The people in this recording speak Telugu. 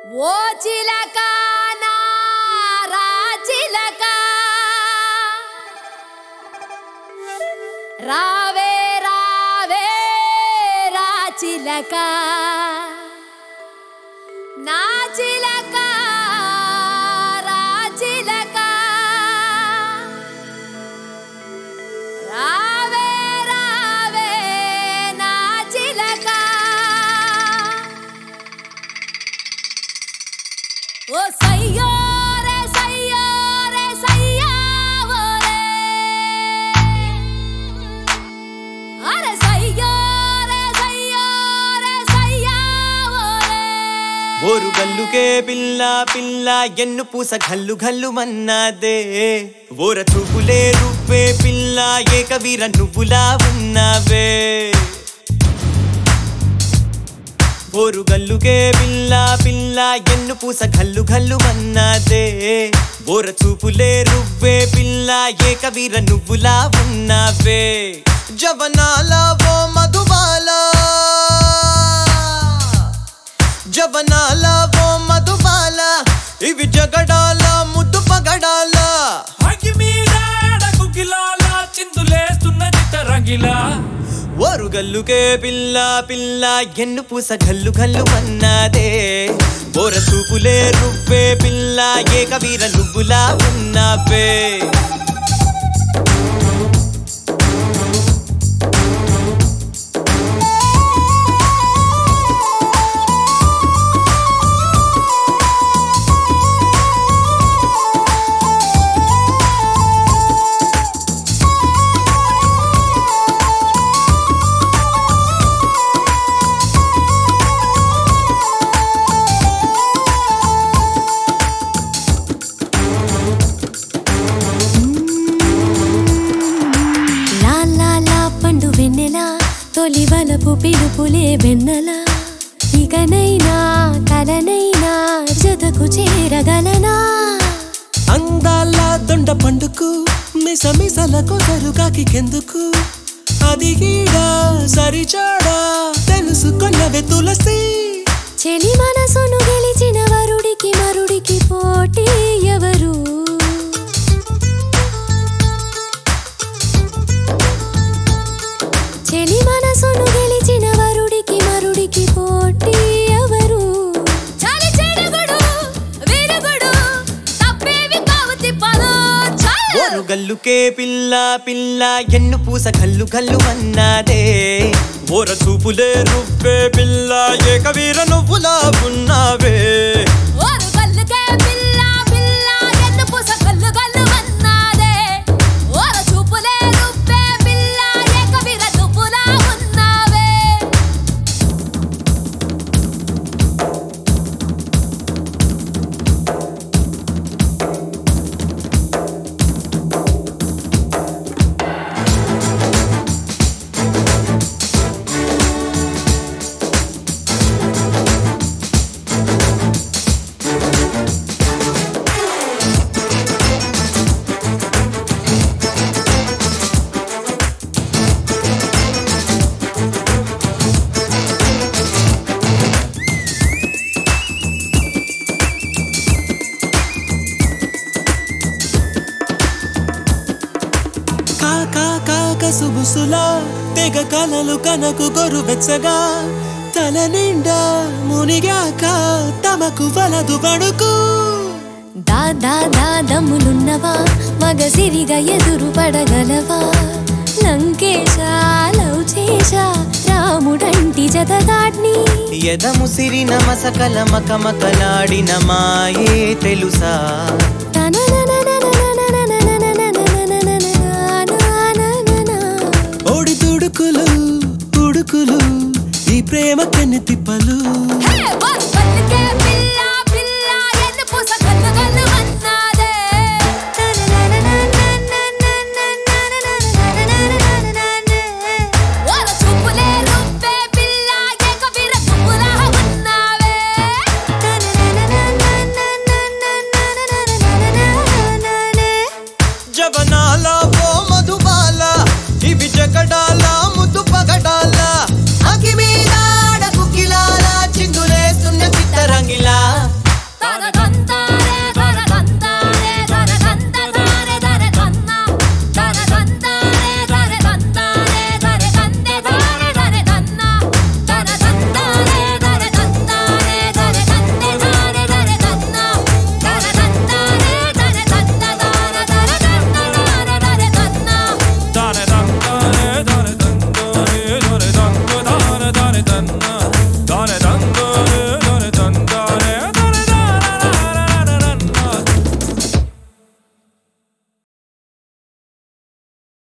ఓ చిలక నా రాచిలక రావే రావే రాచిలక నా చిలక రాచిలక రావే రావే నా చిలక ఓ సయ్యోరే సయ్యోరే సయ్యావోరే అరే సయ్యోరే సయ్యోరే సయ్యావోరే ఓరు గల్లుకే పిల్ల పిల్ల ఎన్ను పూస గల్లు గల్లు మన్నాదే ఓర చూపులే రువ్వే పిల్ల ఏకవీర నువ్వులా ఉన్నావే ఓరు గల్లుకే పిల్ల పిల్ల ఎన్ను పూస గల్లు గల్లు మన్నాదే ఓర చూపులే రువ్వే పిల్ల ఏకవీర నువ్వులా ఉన్నావే జవనాల ఓ మధుబాలా జవనాల ఓ మధుబాల ఇవి జగడాల ముద్దు పగడాల అగ్గి మీద కుకిలాల చిందులేస్తున్న చిత్త రంగిలా ఓరుగల్లుకే పిల్ల పిల్ల ఎన్ను పూస గల్లు గల్లు అన్నదే ఓర చూపులే రువ్వే పిల్ల ఏకవీర నువ్వులా ఉన్నావే లా లా లా పండు వెన్నెల తొలి వలపు పిలుపులే వెన్నెల ఇకనైనా కలనైనా జతకు చేరగలనా అందాల దొండ పండుకు మిస మిసల కొసరుగాకి కెందుకు అది గీడా సరిచాడా తెలుసుకొన్నవే తులసి చెలి మనసును గెలిచిన వరుడికి మరుడికి పోటీ ఎవరు చెలి మనసును గెలిచిన వరుడికి మరుడికి పోటీ ఎవరు చలి చెడుగుడు విరుగుడు తప్పేవి కావు తిప్పదు ఓరు గల్లుకే పిల్ల పిల్ల ఎన్ను పూస గల్లు గల్లు అన్నదే ఓర చూపులే రువ్వే పిల్ల ఏకవీర నువ్వులా ఉన్నావే ఓరు గల్లుకే పిల్ల పిల్ల ఎన్ను పూస గల్లు గల్లు అన్నాదే ఓర చూపులే రుబ్బే పిల్ల ఏకవీర నువ్వులా ఉన్నావే కాకా కాక సుబుసులా తెగ కలలు కనకు గొరు వెచ్చగా తల నిండా మునిగాక తమకు వలదు పడుకు దా దా దా దమ్ములున్నవా మగ సిరిగా ఎదురు పడగలవా లంకేశా లవ్ చేశా రాముడంటి జతదాడ్ని ఎదముసిరి నమసకల మకమకలాడిన మాయే తెలుసా ఓడి తుడుకులు ఉడుకులు ఈ ప్రేమ కన్ని తిప్పలు పిల్ల